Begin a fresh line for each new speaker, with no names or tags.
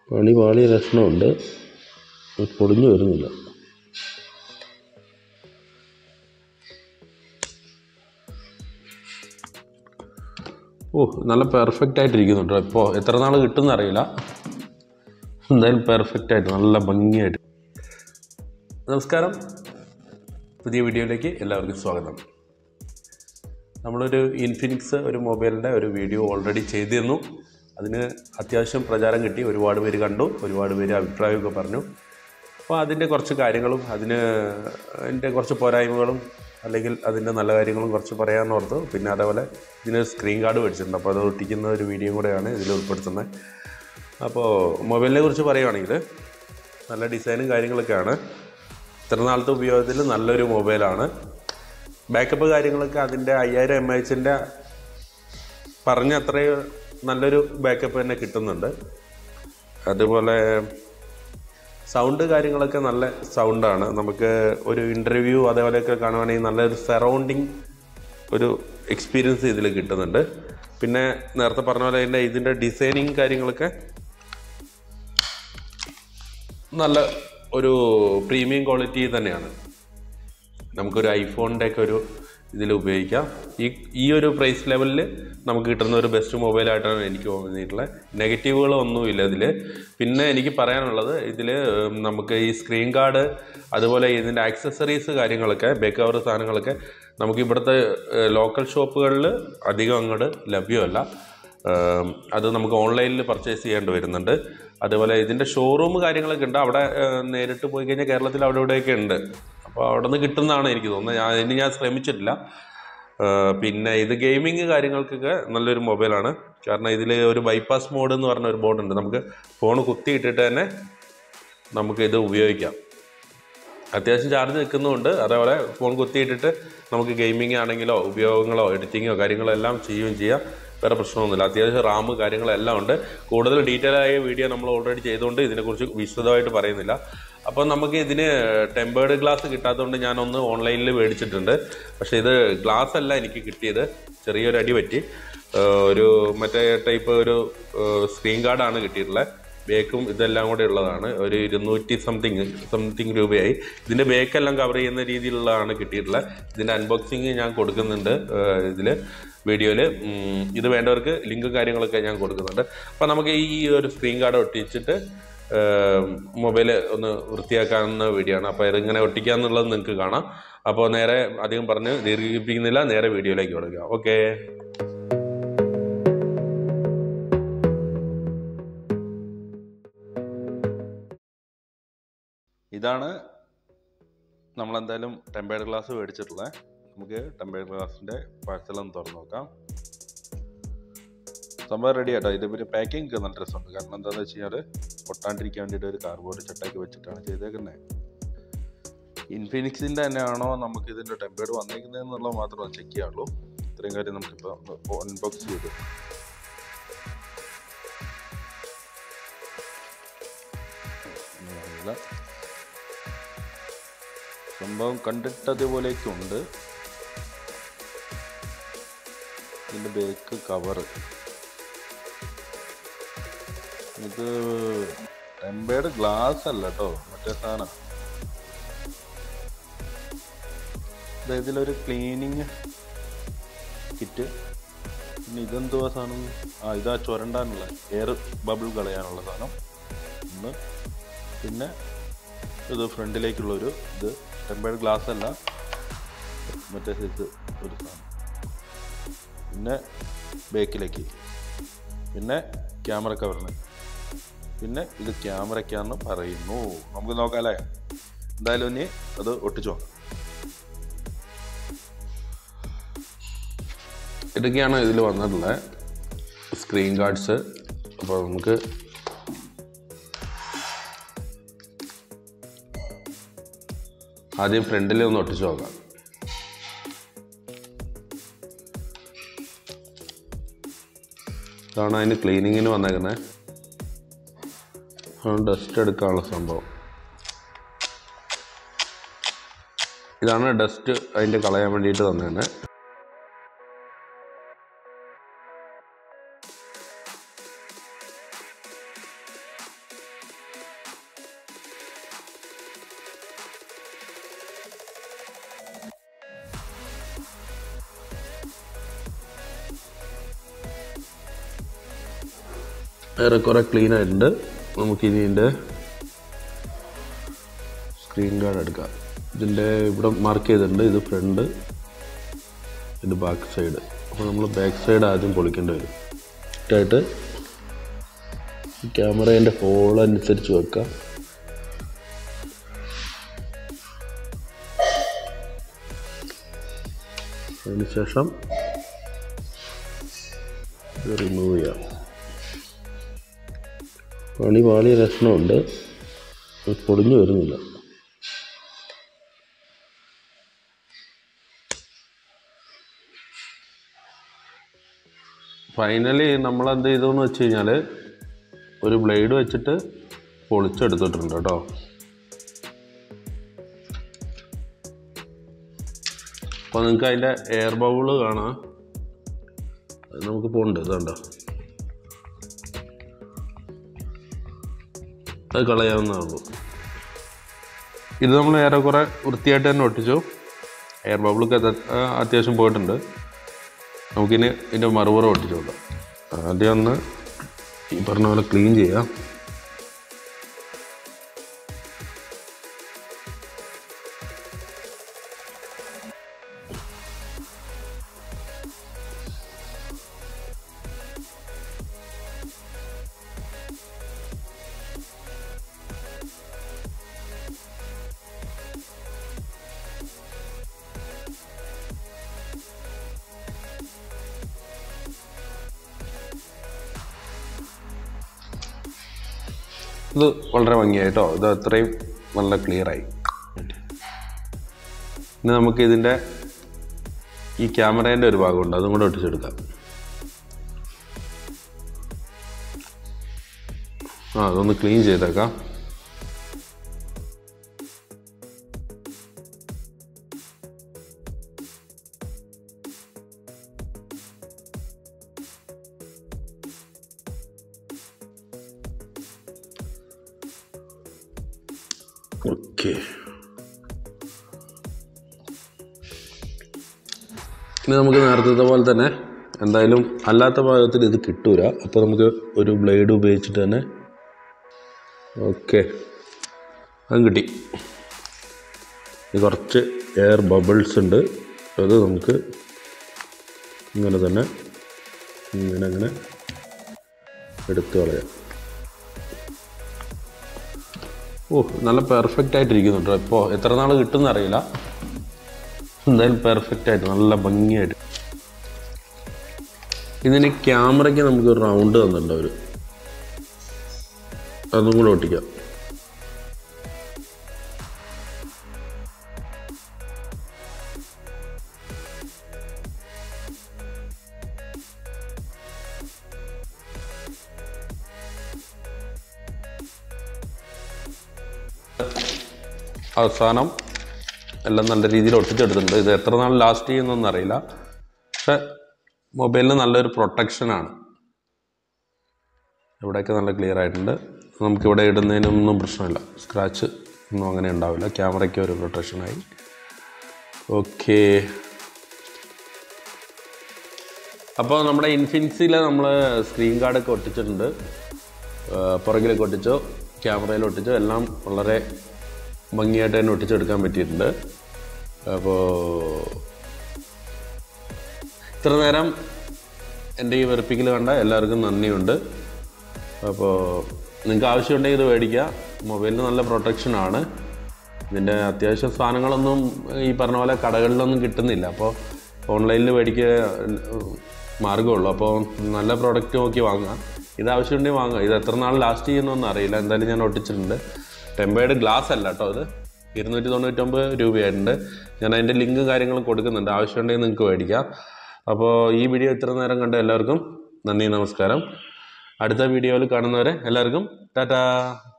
പണി പാളിയ ലക്ഷണമുണ്ട് ഇത് പൊടിഞ്ഞു വരുന്നില്ല ഓ നല്ല പെർഫെക്റ്റ് ആയിട്ടിരിക്കുന്നുണ്ട് ഇപ്പോൾ എത്ര നാൾ കിട്ടുമെന്ന് അറിയില്ല എന്തായാലും പെർഫെക്റ്റ് ആയിട്ട് നല്ല ഭംഗിയായിട്ട് നമസ്കാരം പുതിയ വീഡിയോയിലേക്ക് എല്ലാവർക്കും സ്വാഗതം നമ്മളൊരു ഇൻഫിനിക്സ് ഒരു മൊബൈലിൻ്റെ ഒരു വീഡിയോ ഓൾറെഡി ചെയ്തിരുന്നു അതിന് അത്യാവശ്യം പ്രചാരം കിട്ടി ഒരുപാട് പേര് കണ്ടു ഒരുപാട് പേര് അഭിപ്രായമൊക്കെ പറഞ്ഞു അപ്പോൾ അതിൻ്റെ കുറച്ച് കാര്യങ്ങളും അതിന് അതിൻ്റെ കുറച്ച് പോരായ്മകളും അല്ലെങ്കിൽ അതിൻ്റെ നല്ല കാര്യങ്ങളും കുറച്ച് പറയാമെന്ന് ഓർത്തു പിന്നെ അതേപോലെ ഇതിന് സ്ക്രീൻ കാർഡ് മേടിച്ചിട്ടുണ്ട് അപ്പോൾ അത് ഒട്ടിക്കുന്ന ഒരു വീഡിയോ കൂടെയാണ് ഇതിൽ ഉൾപ്പെടുത്തുന്നത് അപ്പോൾ മൊബൈലിനെ കുറിച്ച് പറയുവാണെങ്കിൽ നല്ല ഡിസൈനും കാര്യങ്ങളൊക്കെയാണ് ഇത്ര നാളത്തെ ഉപയോഗത്തിൽ നല്ലൊരു മൊബൈലാണ് ബാക്കപ്പ് കാര്യങ്ങളൊക്കെ അതിൻ്റെ അയ്യായിരം എം എച്ചിൻ്റെ പറഞ്ഞ അത്രയും നല്ലൊരു ബാക്കപ്പ് തന്നെ കിട്ടുന്നുണ്ട് അതുപോലെ സൗണ്ട് കാര്യങ്ങളൊക്കെ നല്ല സൗണ്ടാണ് നമുക്ക് ഒരു ഇൻ്റർവ്യൂ അതേപോലെയൊക്കെ കാണുവാണെങ്കിൽ നല്ലൊരു സറൗണ്ടിങ് ഒരു എക്സ്പീരിയൻസ് ഇതിൽ കിട്ടുന്നുണ്ട് പിന്നെ നേരത്തെ പറഞ്ഞ പോലെ തന്നെ ഇതിൻ്റെ ഡിസൈനിങ് കാര്യങ്ങളൊക്കെ നല്ല ഒരു പ്രീമിയം ക്വാളിറ്റി തന്നെയാണ് നമുക്കൊരു ഐഫോണിൻ്റെ ഒക്കെ ഒരു ഇതിൽ ഉപയോഗിക്കാം ഈ ഈ ഒരു പ്രൈസ് ലെവലിൽ നമുക്ക് കിട്ടുന്ന ഒരു ബെസ്റ്റ് മൊബൈലായിട്ടാണ് എനിക്ക് തോന്നിയിട്ടുള്ളത് നെഗറ്റീവുകളൊന്നുമില്ല ഇതിൽ പിന്നെ എനിക്ക് പറയാനുള്ളത് ഇതിൽ നമുക്ക് ഈ സ്ക്രീൻ കാർഡ് അതുപോലെ ഇതിൻ്റെ ആക്സസറീസ് കാര്യങ്ങളൊക്കെ ബേക്ക് കവർ സാധനങ്ങളൊക്കെ നമുക്ക് ഇവിടുത്തെ ലോക്കൽ ഷോപ്പുകളിൽ അധികം അങ്ങോട്ട് ലഭ്യമല്ല ഏം, അത് നമുക്ക് ഓൺലൈനിൽ പർച്ചേസ് ചെയ്യേണ്ടി വരുന്നുണ്ട് അതുപോലെ ഇതിൻ്റെ ഷോറൂം കാര്യങ്ങളൊക്കെ ഉണ്ട് അവിടെ ഏഹ്, നേരിട്ട് പോയി കഴിഞ്ഞാൽ കേരളത്തിൽ അവിടെ ഇവിടെയൊക്കെ ഉണ്ട് അപ്പോൾ അവിടെ നിന്ന് കിട്ടുന്നതാണ് എനിക്ക് തോന്നുന്നത് ഞാൻ ഇനി ഞാൻ ശ്രമിച്ചിട്ടില്ല ഏഹ്, പിന്നെ ഇത് ഗെയിമിങ് കാര്യങ്ങൾക്കൊക്കെ നല്ലൊരു മൊബൈലാണ് കാരണം ഇതിൽ ഒരു ബൈപ്പാസ് മോഡ് എന്ന് പറഞ്ഞ ഒരു ബോർഡുണ്ട് നമുക്ക് ഫോൺ കുത്തിയിട്ടിട്ട് തന്നെ നമുക്ക് ഇത് ഉപയോഗിക്കാം അത്യാവശ്യം ചാർജ് നിൽക്കുന്നുണ്ട് അതേപോലെ ഫോൺ കുത്തിയിട്ടിട്ട് നമുക്ക് ഗെയിമിംഗ് ആണെങ്കിലോ ഉപയോഗങ്ങളോ എഡിറ്റിങ്ങോ കാര്യങ്ങളോ എല്ലാം ചെയ്യുകയും ചെയ്യാം വേറെ പ്രശ്നമൊന്നുമില്ല അത്യാവശ്യം റാം കാര്യങ്ങളെല്ലാം ഉണ്ട് കൂടുതൽ ഡീറ്റെയിൽ ആയ വീഡിയോ നമ്മൾ ഓൾറെഡി ചെയ്തുകൊണ്ട് ഇതിനെക്കുറിച്ച് വിശദമായിട്ട് പറയുന്നില്ല അപ്പോൾ നമുക്ക് ഇതിന് ടെമ്പേർഡ് ഗ്ലാസ് കിട്ടാത്തതുകൊണ്ട് ഞാനൊന്ന് ഓൺലൈനിൽ മേടിച്ചിട്ടുണ്ട് പക്ഷേ ഇത് ഗ്ലാസ് അല്ല എനിക്ക് കിട്ടിയത് ചെറിയൊരു അടി പറ്റി ഏഹ് ഒരു മറ്റേ ടൈപ്പ് ഒരു സ്ക്രീൻ ഗാർഡാണ് കിട്ടിയിട്ടുള്ളത് ബേക്കും ഇതെല്ലാം കൂടെ ഉള്ളതാണ് ഒരു ഇരുന്നൂറ്റി സംതിങ് സംതിങ് രൂപയായി ഇതിൻ്റെ ബേക്കെല്ലാം കവർ ചെയ്യുന്ന രീതിയിലുള്ളതാണ് കിട്ടിയിട്ടുള്ളത് ഇതിൻ്റെ അൺബോക്സിങ് ഞാൻ കൊടുക്കുന്നുണ്ട് ഇതിൽ വീഡിയോയിൽ ഇത് വേണ്ടവർക്ക് ലിങ്കും കാര്യങ്ങളൊക്കെ ഞാൻ കൊടുക്കുന്നുണ്ട് അപ്പോൾ നമുക്ക് ഈ ഒരു സ്ക്രീൻ കാർഡ് ഒട്ടിച്ചിട്ട് മൊബൈൽ ഒന്ന് വൃത്തിയാക്കാവുന്ന വീഡിയോ ആണ് അപ്പോൾ ഇതിങ്ങനെ ഒട്ടിക്കാന്നുള്ളത് നിങ്ങൾക്ക് കാണാം അപ്പോൾ നേരെ അധികം പറഞ്ഞ് ദീർഘിപ്പിക്കുന്നില്ല നേരെ വീഡിയോയിലേക്ക് കൊടുക്കുക ഓക്കേ ഇതാണ് നമ്മളെന്തായാലും ടെമ്പേർഡ് ഗ്ലാസ് മേടിച്ചിട്ടുള്ളത് നമുക്ക് ടെമ്പേർഡ് ഗ്ലാസിൻ്റെ പാഴ്സലൊന്ന് തുറന്ന് നോക്കാം സംഭവം റെഡി ആട്ടോ ഇത് പിന്നെ പാക്കിംഗ് ഒക്കെ നല്ല രസമുണ്ട് കാരണം എന്താണെന്ന് വെച്ച് കഴിഞ്ഞാൽ പൊട്ടാണ്ടിരിക്കാൻ വേണ്ടിയിട്ട് ഒരു കാർബോർഡ് ചട്ടാക്കി വെച്ചിട്ടാണ് ചെയ്തേക്കുന്നത് ഇൻഫിനിക്സിൻ്റെ തന്നെയാണോ നമുക്ക് ഇതിൻ്റെ ടെമ്പേർഡ് വന്നേക്കുന്നത് എന്നുള്ളത് മാത്രമേ ചെക്ക് ചെയ്യാനുള്ളൂ ഇത്രയും കാര്യം നമുക്കിപ്പോൾ അൺബോക്സ് ചെയ്തു ഒന്നും അറിയില്ല സംഭവം കണ്ടിട്ടതുപോലെയൊക്കെ ഉണ്ട് ഇതിൻ്റെ ബേക്ക് കവറ് ഇത് ടെമ്പേർഡ് ഗ്ലാസ് അല്ല കേട്ടോ മറ്റേ സാധനം ഇത് ഇതിലൊരു ക്ലീനിങ് കിറ്റ് പിന്നെ ഇതെന്തുവാ സാധനം ആ ഇതാ ചുരണ്ടാനുള്ള എയർ ബബിൾ കളയാനുള്ള സാധനം ഒന്ന് പിന്നെ ഇത് ഫ്രണ്ടിലേക്കുള്ളൊരു ഇത് ടെമ്പേർഡ് ഗ്ലാസ് അല്ല മറ്റേ സൈസ് ഒരു സാധനം പിന്നെ ബേക്കിലേക്ക് പിന്നെ ക്യാമറ കവറിന് പിന്നെ ഇത് ക്യാമറയ്ക്കാന്ന് പറയുന്നു നമുക്ക് നോക്കാം അല്ലേ എന്തായാലും ഇനി അത് ഒട്ടിച്ചു നോക്കാം ഇതൊക്കെയാണ് ഇതിൽ വന്നിട്ടുള്ളത് സ്ക്രീൻ ഗാർഡ്സ് അപ്പോൾ നമുക്ക് ആദ്യം ഫ്രണ്ടിൽ ഒന്ന് ഒട്ടിച്ചു നോക്കാം ഇതാണ് അതിന് ക്ലീനിങ്ങിന് വന്നേക്കുന്നത് ഡസ്റ്റ് എടുക്കാനുള്ള സംഭവം ഇതാണ് ഡസ്റ്റ് അതിൻ്റെ കളയാൻ വേണ്ടിയിട്ട് തന്നേനെ ഏറെക്കുറെ ക്ലീൻ ആയിട്ടുണ്ട് നമുക്കിനി ഇതിൻ്റെ സ്ക്രീൻ ഗാർഡ് എടുക്കാം ഇതിൻ്റെ ഇവിടെ മാർക്ക് ചെയ്തിട്ടുണ്ട് ഇത് ഫ്രണ്ട് ഇത് ബാക്ക് സൈഡ് അപ്പോൾ നമ്മൾ ബാക്ക് സൈഡ് ആദ്യം പൊളിക്കേണ്ടി വരും ആയിട്ട് ക്യാമറേൻ്റെ ഹോൾ അനുസരിച്ച് വെക്കാം അതിനുശേഷം ഇത് റിമൂവ് ചെയ്യാം പണി പാളിയ ലക്ഷണമുണ്ട് അത് പൊടിഞ്ഞു വരുന്നില്ല ഫൈനലി നമ്മൾ എന്ത് ചെയ്തെന്ന് വെച്ച് കഴിഞ്ഞാൽ ഒരു ബ്ലേഡ് വെച്ചിട്ട് പൊളിച്ചെടുത്തിട്ടുണ്ട് കേട്ടോ അപ്പോൾ നിങ്ങൾക്ക് അതിൻ്റെ എയർ ബൗള് കാണാം അത് നമുക്ക് പോണ്ട് ഇതാണ്ടോ അത് കളയാവുന്നതാണല്ലോ ഇത് നമ്മൾ ഏറെക്കുറെ വൃത്തിയായിട്ട് തന്നെ ഒട്ടിച്ചു എയർ ബബിളൊക്കെ അത്യാവശ്യം പോയിട്ടുണ്ട് നമുക്കിനി ഇതിൻ്റെ മറുപുറം ഒട്ടിച്ചു കൊടുക്കാം ആദ്യം ഒന്ന് ഈ പറഞ്ഞ പോലെ ക്ലീൻ ചെയ്യാം ഇത് വളരെ ഭംഗിയായിട്ടോ ഇത് അത്രയും നല്ല ക്ലിയറായി ഇനി നമുക്ക് ഇതിൻ്റെ ഈ ക്യാമറേൻ്റെ ഒരു ഭാഗമുണ്ട് അതും കൂടെ ഒട്ടിച്ചെടുക്കാം ആ അതൊന്ന് ക്ലീൻ ചെയ്തേക്കാം ഓക്കെ ഇനി നമുക്ക് നേരത്തെ പോലെ തന്നെ എന്തായാലും അല്ലാത്ത ഭാഗത്തിൽ ഇത് കിട്ടൂല അപ്പോൾ നമുക്ക് ഒരു ബ്ലേഡ് ഉപയോഗിച്ചിട്ട് തന്നെ ഓക്കെ അതും കിട്ടി ഇത് കുറച്ച് എയർ ബബിൾസ് ഉണ്ട് അത് നമുക്ക് ഇങ്ങനെ തന്നെ ഇങ്ങനെ അങ്ങനെ എടുത്തു കളയാം ഓ നല്ല പെർഫെക്റ്റ് ആയിട്ടിരിക്കുന്നുണ്ട് ഇപ്പോൾ എത്ര നാൾ കിട്ടുമെന്ന് അറിയില്ല എന്തായാലും പെർഫെക്റ്റ് ആയിട്ട് നല്ല ഭംഗിയായിട്ട് ഇതിന് ക്യാമറയ്ക്ക് നമുക്ക് ഒരു റൗണ്ട് തന്നിട്ടുണ്ട് അവർ അതും കൂടെ ഒട്ടിക്കാം അവസാനം എല്ലാം നല്ല രീതിയിൽ ഒട്ടിച്ചെടുത്തിട്ടുണ്ട് ഇത് എത്ര നാൾ ലാസ്റ്റ് ചെയ്യുന്നൊന്നും അറിയില്ല പക്ഷെ മൊബൈലിന് നല്ലൊരു പ്രൊട്ടക്ഷനാണ് ഇവിടെയൊക്കെ നല്ല ക്ലിയർ ആയിട്ടുണ്ട് നമുക്കിവിടെ ഇടുന്നതിനൊന്നും പ്രശ്നമില്ല സ്ക്രാച്ച് ഒന്നും അങ്ങനെ ഉണ്ടാവില്ല ക്യാമറയ്ക്ക് ഒരു പ്രൊട്ടക്ഷനായി ഓക്കെ അപ്പോൾ നമ്മുടെ ഇൻഫിനിക്സിയിൽ നമ്മൾ സ്ക്രീൻ ഗാർഡൊക്കെ ഒട്ടിച്ചിട്ടുണ്ട് ആ, പുറകിലൊക്കെ ഒട്ടിച്ചോ ക്യാമറയിൽ ഒട്ടിച്ചോ എല്ലാം വളരെ ഭംഗിയായിട്ട് തന്നെ ഒട്ടിച്ചെടുക്കാൻ പറ്റിയിട്ടുണ്ട് അപ്പോൾ ഇത്ര നേരം എൻ്റെ ഈ വെറുപ്പിക്കൽ കണ്ട എല്ലാവർക്കും നന്ദിയുണ്ട് അപ്പോൾ നിങ്ങൾക്ക് ആവശ്യമുണ്ടെങ്കിൽ ഇത് മേടിക്കുക മൊബൈലിന് നല്ല പ്രൊട്ടക്ഷനാണ് ഇതിൻ്റെ അത്യാവശ്യം സാധനങ്ങളൊന്നും ഈ പറഞ്ഞ പോലെ കടകളിലൊന്നും കിട്ടുന്നില്ല അപ്പോൾ ഓൺലൈനിൽ മേടിക്കുക മാർഗമുള്ളൂ അപ്പോൾ നല്ല പ്രോഡക്റ്റ് നോക്കി വാങ്ങുക ഇത് ആവശ്യമുണ്ടെങ്കിൽ വാങ്ങുക ഇത് എത്ര നാൾ ലാസ്റ്റ് ചെയ്യുന്നൊന്നും അറിയില്ല എന്തായാലും ഞാൻ ഒട്ടിച്ചിട്ടുണ്ട് ടെമ്പേർഡ് ഗ്ലാസ് അല്ല കേട്ടോ അത് ഇരുന്നൂറ്റി തൊണ്ണൂറ്റൊമ്പത് രൂപയായിട്ടുണ്ട് ഞാൻ അതിൻ്റെ ലിങ്ക് കാര്യങ്ങളും കൊടുക്കുന്നുണ്ട് ആവശ്യമുണ്ടെങ്കിൽ നിങ്ങൾക്ക് മേടിക്കാം അപ്പോൾ ഈ വീഡിയോ ഇത്ര നേരം കണ്ട എല്ലാവർക്കും നന്ദി നമസ്കാരം അടുത്ത വീഡിയോയിൽ കാണുന്നവരെ എല്ലാവർക്കും ടാറ്റാ